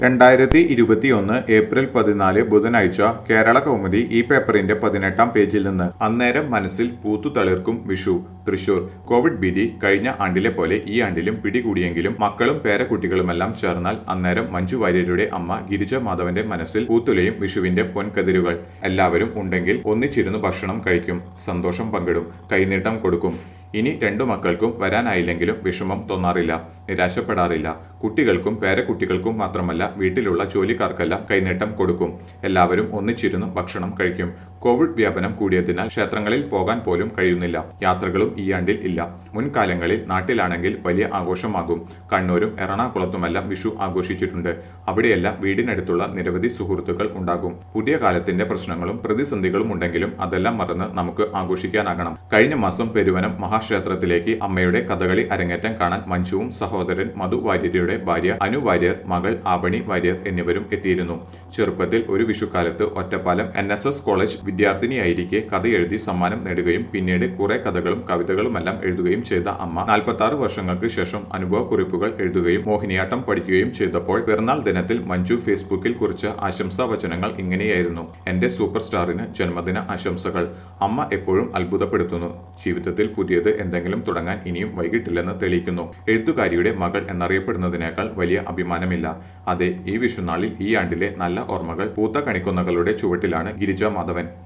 രണ്ടായിരത്തി ഇരുപത്തിയൊന്ന് ഏപ്രിൽ പതിനാല് ബുധനാഴ്ച കേരള കൗമുദി ഈ പേപ്പറിന്റെ പതിനെട്ടാം പേജിൽ നിന്ന് അന്നേരം മനസ്സിൽ പൂത്തു തളിർക്കും വിഷു തൃശൂർ കോവിഡ് ഭീതി കഴിഞ്ഞ ആണ്ടിലെ പോലെ ഈ ആണ്ടിലും പിടികൂടിയെങ്കിലും മക്കളും പേരക്കുട്ടികളുമെല്ലാം ചേർന്നാൽ അന്നേരം മഞ്ജു വാര്യരുടെ അമ്മ ഗിരിജ മാധവന്റെ മനസ്സിൽ പൂത്തുലയും വിഷുവിന്റെ പൊൻകതിരുകൾ എല്ലാവരും ഉണ്ടെങ്കിൽ ഒന്നിച്ചിരുന്ന് ഭക്ഷണം കഴിക്കും സന്തോഷം പങ്കിടും കൈനീട്ടം കൊടുക്കും ഇനി രണ്ടു മക്കൾക്കും വരാനായില്ലെങ്കിലും വിഷമം തോന്നാറില്ല നിരാശപ്പെടാറില്ല കുട്ടികൾക്കും പേരക്കുട്ടികൾക്കും മാത്രമല്ല വീട്ടിലുള്ള ജോലിക്കാർക്കെല്ലാം കൈനീട്ടം കൊടുക്കും എല്ലാവരും ഒന്നിച്ചിരുന്ന് ഭക്ഷണം കഴിക്കും കോവിഡ് വ്യാപനം കൂടിയതിനാൽ ക്ഷേത്രങ്ങളിൽ പോകാൻ പോലും കഴിയുന്നില്ല യാത്രകളും ഈ ആണ്ടിൽ ഇല്ല മുൻകാലങ്ങളിൽ നാട്ടിലാണെങ്കിൽ വലിയ ആഘോഷമാകും കണ്ണൂരും എറണാകുളത്തുമെല്ലാം വിഷു ആഘോഷിച്ചിട്ടുണ്ട് അവിടെയെല്ലാം വീടിനടുത്തുള്ള നിരവധി സുഹൃത്തുക്കൾ ഉണ്ടാകും പുതിയ കാലത്തിന്റെ പ്രശ്നങ്ങളും പ്രതിസന്ധികളും ഉണ്ടെങ്കിലും അതെല്ലാം മറന്ന് നമുക്ക് ആഘോഷിക്കാനാകണം കഴിഞ്ഞ മാസം പെരുവനം മഹാക്ഷേത്രത്തിലേക്ക് അമ്മയുടെ കഥകളി അരങ്ങേറ്റം കാണാൻ മഞ്ജുവും സഹോദരൻ മധു വാര്യരുടെ ഭാര്യ അനു വാര്യർ മകൾ ആവണി വാര്യർ എന്നിവരും എത്തിയിരുന്നു ചെറുപ്പത്തിൽ ഒരു വിഷുക്കാലത്ത് Ottapalam N S S college വിദ്യാർത്ഥിനിയായിരിക്കെ കഥ എഴുതി സമ്മാനം നേടുകയും പിന്നീട് കുറെ കഥകളും കവിതകളുമെല്ലാം എഴുതുകയും ചെയ്ത അമ്മ നാൽപ്പത്തി ആറ് വർഷങ്ങൾക്ക് ശേഷം അനുഭവക്കുറിപ്പുകൾ എഴുതുകയും മോഹിനിയാട്ടം പഠിക്കുകയും ചെയ്തപ്പോൾ പിറന്നാൾ ദിനത്തിൽ മഞ്ജു ഫേസ്ബുക്കിൽ കുറിച്ച ആശംസാ വചനങ്ങൾ ഇങ്ങനെയായിരുന്നു എന്റെ സൂപ്പർ സ്റ്റാറിന് ജന്മദിന ആശംസകൾ അമ്മ എപ്പോഴും അത്ഭുതപ്പെടുത്തുന്നു ജീവിതത്തിൽ പുതിയത് എന്തെങ്കിലും തുടങ്ങാൻ ഇനിയും വൈകിട്ടില്ലെന്ന് തെളിയിക്കുന്നു എഴുത്തുകാരിയുടെ മകൾ എന്നറിയപ്പെടുന്നതിനേക്കാൾ വലിയ അഭിമാനമില്ല അതെ ഈ വിഷുനാളിൽ ഈ ആണ്ടിലെ നല്ല ഓർമ്മകൾ പൂത്ത കണിക്കൊന്നകളുടെ ചുവട്ടിലാണ് ഗിരിജ മാധവൻ